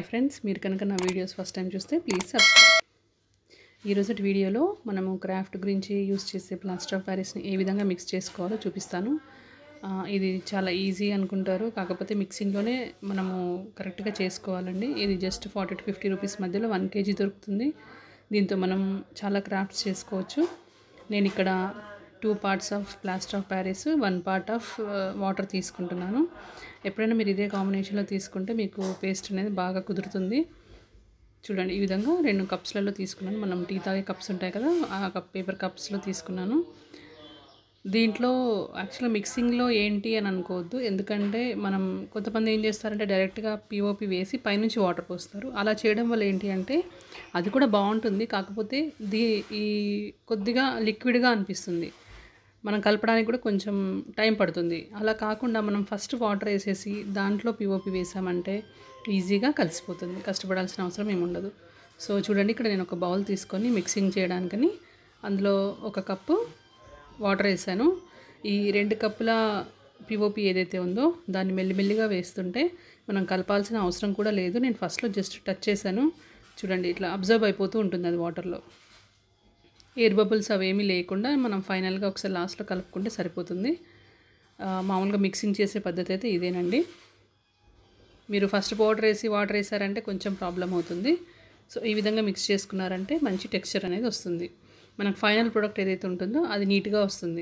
friends మీరు కనుక నా వీడియోస్ ఫస్ట్ టైం చూస్తే ప్లీజ్ సబ్స్క్రైబ్ ఈరోజు వీడియోలో మనము క్రాఫ్ట్ గురించి యూస్ చేసే ప్లాస్టర్ ఆఫ్ ప్యారిస్ని ఏ విధంగా మిక్స్ చేసుకోవాలో చూపిస్తాను ఆ, ఇది చాలా ఈజీ అనుకుంటారు కాకపోతే మిక్సింగ్లోనే మనము కరెక్ట్గా చేసుకోవాలండి ఇది just forty to fifty rupees మధ్యలో వన్ కేజీ దొరుకుతుంది దీంతో మనం చాలా క్రాఫ్ట్స్ చేసుకోవచ్చు నేను ఇక్కడ two parts of plaster of Paris one part of water తీసుకుంటున్నాను ఎప్పుడైనా మీరు ఇదే కాంబినేషన్లో తీసుకుంటే మీకు పేస్ట్ అనేది బాగా కుదురుతుంది చూడండి ఈ విధంగా రెండు కప్స్లలో తీసుకున్నాను మనం టీ తాగే కప్స్ ఉంటాయి కదా ఆ కప్ పేపర్ కప్స్లో తీసుకున్నాను దీంట్లో యాక్చువల్గా మిక్సింగ్లో ఏంటి అని అనుకోవద్దు ఎందుకంటే మనం కొంతమంది ఏం చేస్తారంటే డైరెక్ట్గా పిఓపి వేసి పైనుంచి వాటర్ పోస్తారు అలా చేయడం వల్ల ఏంటి అంటే అది కూడా బాగుంటుంది కాకపోతే దీ ఈ కొద్దిగా లిక్విడ్గా అనిపిస్తుంది మనం కలపడానికి కూడా కొంచెం టైం పడుతుంది అలా కాకుండా మనం ఫస్ట్ వాటర్ వేసేసి దాంట్లో పిఓపి వేసామంటే ఈజీగా కలిసిపోతుంది కష్టపడాల్సిన అవసరం ఏమి ఉండదు సో చూడండి ఇక్కడ నేను ఒక బౌల్ తీసుకొని మిక్సింగ్ చేయడానికని అందులో ఒక కప్పు వాటర్ వేసాను ఈ రెండు కప్పుల పిఓపి ఏదైతే ఉందో దాన్ని మెల్లిమెల్లిగా వేస్తుంటే మనం కలపాల్సిన అవసరం కూడా లేదు నేను ఫస్ట్లో జస్ట్ టచ్ చేశాను చూడండి ఇట్లా అబ్జర్వ్ అయిపోతూ ఉంటుంది అది వాటర్లో ఎయిర్ బబుల్స్ అవేమీ లేకుండా మనం ఫైనల్గా ఒకసారి లాస్ట్లో కలుపుకుంటే సరిపోతుంది ఆ, మామూలుగా మిక్సింగ్ చేసే పద్ధతి అయితే ఇదేనండి మీరు ఫస్ట్ పౌడర్ వేసి వాటర్ వేసారంటే కొంచెం ప్రాబ్లం అవుతుంది సో ఈ విధంగా మిక్స్ చేసుకున్నారంటే మంచి టెక్స్చర్ అనేది వస్తుంది మనకు ఫైనల్ ప్రోడక్ట్ ఏదైతే ఉంటుందో అది నీట్గా వస్తుంది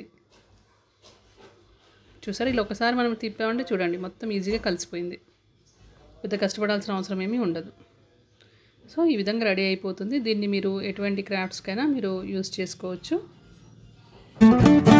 చూసారా ఇలా ఒకసారి మనం తిప్పామంటే చూడండి మొత్తం ఈజీగా కలిసిపోయింది పెద్ద కష్టపడాల్సిన అవసరం ఏమీ ఉండదు సో ఈ విధంగా రెడీ అయిపోతుంది దీన్ని మీరు ఎటువంటి క్రాఫ్ట్స్కైనా మీరు యూస్ చేసుకోవచ్చు